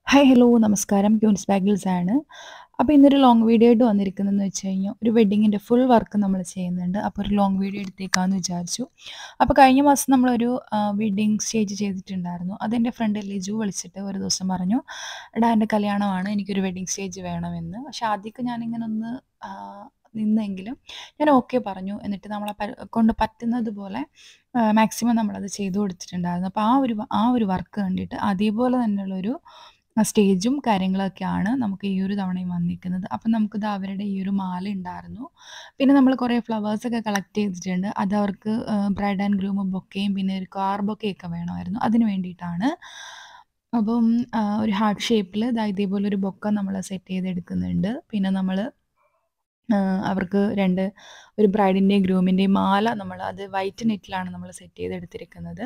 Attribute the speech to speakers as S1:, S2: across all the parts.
S1: hi hello നമസ്കാരം ക്യൂൻസ് ബാഗിൾസ് ആണ് അപ്പോൾ ഇന്നൊരു ലോങ് വീഡിയോ ആയിട്ട് വന്നിരിക്കുന്നതെന്ന് വെച്ച് കഴിഞ്ഞാൽ ഒരു വെഡ്ഡിങ്ങിൻ്റെ ഫുൾ വർക്ക് നമ്മൾ ചെയ്യുന്നുണ്ട് അപ്പോൾ ഒരു ലോങ് വീഡിയോ എടുത്തേക്കാമെന്ന് വിചാരിച്ചു അപ്പോൾ കഴിഞ്ഞ മാസം നമ്മളൊരു വെഡ്ഡിങ് സ്റ്റേജ് ചെയ്തിട്ടുണ്ടായിരുന്നു അതെൻ്റെ ഫ്രണ്ട് ലിജു വിളിച്ചിട്ട് ഒരു ദിവസം പറഞ്ഞു എടാ എൻ്റെ കല്യാണമാണ് എനിക്കൊരു വെഡ്ഡിങ് സ്റ്റേജ് വേണമെന്ന് പക്ഷെ ആദ്യമൊക്കെ ഞാനിങ്ങനെ ഒന്ന് ആ, നിന്നെങ്കിലും ഞാൻ ഓക്കെ പറഞ്ഞു എന്നിട്ട് നമ്മളെ പ- കൊണ്ട് പറ്റുന്നത് പോലെ മാക്സിമം നമ്മളത് ചെയ്തു കൊടുത്തിട്ടുണ്ടായിരുന്നു അപ്പോൾ ആ ഒരു വ- ആ ഒരു വർക്ക് കണ്ടിട്ട് അതേപോലെ തന്നെയുള്ളൊരു സ്റ്റേജും കാര്യങ്ങളൊക്കെയാണ് നമുക്ക് ഈ ഒരു തവണയും വന്നിരിക്കുന്നത് അപ്പം നമുക്കിത് അവരുടെ ഈ ഒരു മാല ഉണ്ടായിരുന്നു പിന്നെ നമ്മൾ കുറേ ഫ്ലവേഴ്സൊക്കെ കളക്ട് ചെയ്തിട്ടുണ്ട് അത് അവർക്ക് ബ്രൈഡ് ആൻഡ് ഗ്രൂം ബൊക്കെയും പിന്നെ ഒരു കാർ ബൊക്കെയൊക്കെ വേണമായിരുന്നു അതിന് വേണ്ടിയിട്ടാണ് അപ്പം ആ, ഒരു ഹാർട്ട് ഷേപ്പിൽ ഇതേപോലെ ഒരു ബൊക്ക നമ്മൾ സെറ്റ് ചെയ്തെടുക്കുന്നുണ്ട് പിന്നെ നമ്മൾ അവർക്ക് രണ്ട് ഒരു ബ്രൈഡിൻ്റെയും ഗ്രൂമിൻ്റെയും മാല നമ്മൾ അത് വൈറ്റ് നെറ്റിലാണ് നമ്മൾ സെറ്റ് ചെയ്തെടുത്തിരിക്കുന്നത്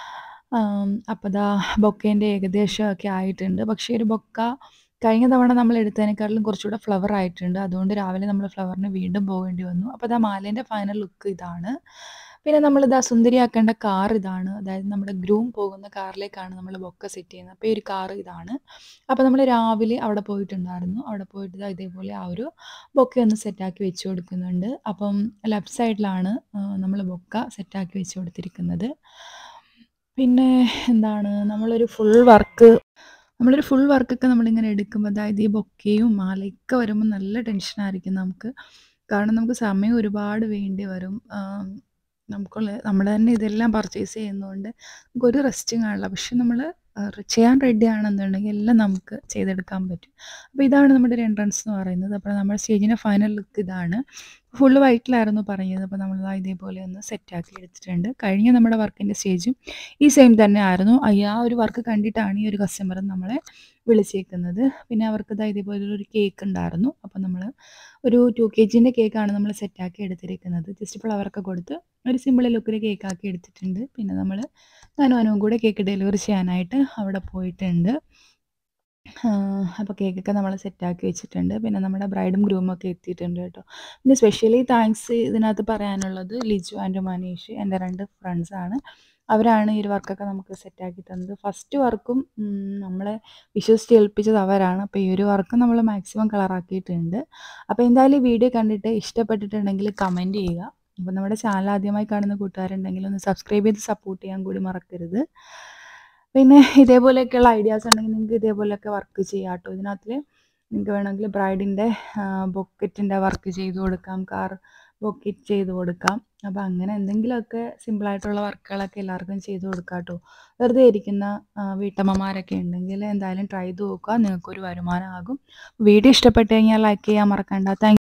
S1: അപ്പോൾ ദാ ബൊക്കേൻ്റെ ഏകദേശം ഒക്കെ ആയിട്ടുണ്ട് പക്ഷേ ഒരു ബൊക്ക കഴിഞ്ഞ തവണ നമ്മൾ എടുത്തതിനേക്കാളും കുറച്ചുകൂടെ ഫ്ലവർ ആയിട്ടുണ്ട് അതുകൊണ്ട് രാവിലെ നമ്മൾ ഫ്ലവറിന് വീണ്ടും പോകേണ്ടി വന്നു അപ്പോൾ ദാ മാലേൻ്റെ ഫൈനൽ ലുക്ക് ഇതാണ് പിന്നെ നമ്മൾ ഇതാ സുന്ദരിയാക്കേണ്ട കാർ ഇതാണ് അതായത് നമ്മുടെ ഗ്രൂം പോകുന്ന കാറിലേക്കാണ് നമ്മൾ ബൊക്ക സെറ്റ് ചെയ്യുന്നത് അപ്പോൾ ഈ ഒരു കാർ ഇതാണ് അപ്പോൾ നമ്മൾ രാവിലെ അവിടെ പോയിട്ടുണ്ടായിരുന്നു അവിടെ പോയിട്ട് ദാ ഇതേപോലെ ആ ഒരു ബൊക്കെ ഒന്ന് സെറ്റാക്കി വെച്ച് കൊടുക്കുന്നുണ്ട് അപ്പം ലെഫ്റ്റ് സൈഡിലാണ് നമ്മൾ ബൊക്ക സെറ്റാക്കി വെച്ച് കൊടുത്തിരിക്കുന്നത് പിന്നെ എന്താണ് നമ്മളൊരു ഫുൾ വർക്ക് നമ്മളൊരു ഫുൾ വർക്കൊക്കെ നമ്മളിങ്ങനെ എടുക്കുമ്പോൾ അതായത് ഈ ബൊക്കെയും മാലയൊക്കെ വരുമ്പോൾ നല്ല ടെൻഷനായിരിക്കും നമുക്ക് കാരണം നമുക്ക് സമയം ഒരുപാട് വേണ്ടി വരും ആം, നമുക്കുള്ള നമ്മൾ തന്നെ ഇതെല്ലാം പർച്ചേസ് ചെയ്യുന്നതുകൊണ്ട് നമുക്കൊരു റെസ്റ്റും കാണില്ല പക്ഷെ നമ്മൾ ചെയ്യാൻ റെഡി ആണെന്നുണ്ടെങ്കിൽ എല്ലാം നമുക്ക് ചെയ്തെടുക്കാൻ പറ്റും അപ്പോൾ ഇതാണ് നമ്മുടെ ഒരു എൻട്രൻസ് എന്ന് പറയുന്നത് അപ്പോൾ നമ്മുടെ സ്റ്റേജിൻ്റെ ഫൈനൽ ലുക്ക് ഇതാണ് ഫുള്ള് വൈറ്റിലായിരുന്നു പറഞ്ഞത് അപ്പോൾ നമ്മൾ ദാ ഇതേപോലെ ഒന്ന് സെറ്റാക്കി എടുത്തിട്ടുണ്ട് കഴിഞ്ഞ നമ്മുടെ വർക്കിൻ്റെ സ്റ്റേജും ഈ സെയിം തന്നെ ആയിരുന്നു അയ്യ, ആ ഒരു വർക്ക് കണ്ടിട്ടാണ് ഈ ഒരു കസ്റ്റമർ നമ്മളെ വിളിച്ചേക്കുന്നത് പിന്നെ അവർക്ക് ദാ ഇതേപോലെ ഒരു കേക്ക് ഉണ്ടായിരുന്നു അപ്പോൾ നമ്മൾ ഒരു ടു കെ ജിൻ്റെ കേക്കാണ് നമ്മൾ സെറ്റാക്കി എടുത്തിരിക്കുന്നത് ജസ്റ്റ് ഫ്ലവറൊക്കെ കൊടുത്ത് ഒരു സിമ്പിൾ ലുക്കിൽ കേക്കാക്കി എടുത്തിട്ടുണ്ട് പിന്നെ നമ്മൾ ഞാനും അനുവും കൂടെ കേക്ക് ഡെലിവറി ചെയ്യാനായിട്ട് അവിടെ പോയിട്ടുണ്ട് അപ്പോൾ കേക്കൊക്കെ നമ്മൾ സെറ്റാക്കി വെച്ചിട്ടുണ്ട് പിന്നെ നമ്മുടെ ബ്രൈഡും ഗ്രൂമും ഒക്കെ എത്തിയിട്ടുണ്ട് കേട്ടോ പിന്നെ സ്പെഷ്യലി താങ്ക്സ് ഇതിനകത്ത് പറയാനുള്ളത് ലിജു ആൻഡ് മനീഷ് എൻ്റെ രണ്ട് ഫ്രണ്ട്സാണ് അവരാണ് ഈ ഒരു വർക്കൊക്കെ നമുക്ക് സെറ്റാക്കി തന്നത് ഫസ്റ്റ് വർക്കും നമ്മളെ വിശ്വസിച്ച് ഏൽപ്പിച്ചത് അവരാണ് അപ്പോൾ ഈ ഒരു വർക്ക് നമ്മൾ മാക്സിമം കളറാക്കിയിട്ടുണ്ട് അപ്പോൾ എന്തായാലും ഈ വീഡിയോ കണ്ടിട്ട് ഇഷ്ടപ്പെട്ടിട്ടുണ്ടെങ്കിൽ കമൻറ്റ് ചെയ്യുക അപ്പോൾ നമ്മുടെ ചാനൽ ആദ്യമായി കാണുന്ന കൂട്ടുകാരുണ്ടെങ്കിൽ ഒന്ന് സബ്സ്ക്രൈബ് ചെയ്ത് സപ്പോർട്ട് ചെയ്യാൻ കൂടി മറക്കരുത് പിന്നെ ഇതേപോലെയൊക്കെയുള്ള ഐഡിയാസ് ഉണ്ടെങ്കിൽ നിങ്ങൾക്ക് ഇതേപോലെയൊക്കെ വർക്ക് ചെയ്യാം കേട്ടോ ഇതിനകത്തിൽ നിങ്ങൾക്ക് വേണമെങ്കിൽ ബ്രൈഡിൻ്റെ ബൊക്കറ്റിൻ്റെ വർക്ക് ചെയ്ത് കൊടുക്കാം കാർ ബൊക്കറ്റ് ചെയ്ത് കൊടുക്കാം അപ്പോൾ അങ്ങനെ എന്തെങ്കിലുമൊക്കെ സിമ്പിളായിട്ടുള്ള വർക്കുകളൊക്കെ എല്ലാവർക്കും ചെയ്ത് കൊടുക്കാം കേട്ടോ വെറുതെ ഇരിക്കുന്ന ആ, വീട്ടമ്മമാരൊക്കെ ഉണ്ടെങ്കിൽ എന്തായാലും ട്രൈ ചെയ്ത് നോക്കുക നിങ്ങൾക്കൊരു വരുമാനമാകും വീഡിയോ ഇഷ്ടപ്പെട്ട് കഴിഞ്ഞാൽ ലൈക്ക് ചെയ്യാൻ മറക്കണ്ട താങ്ക്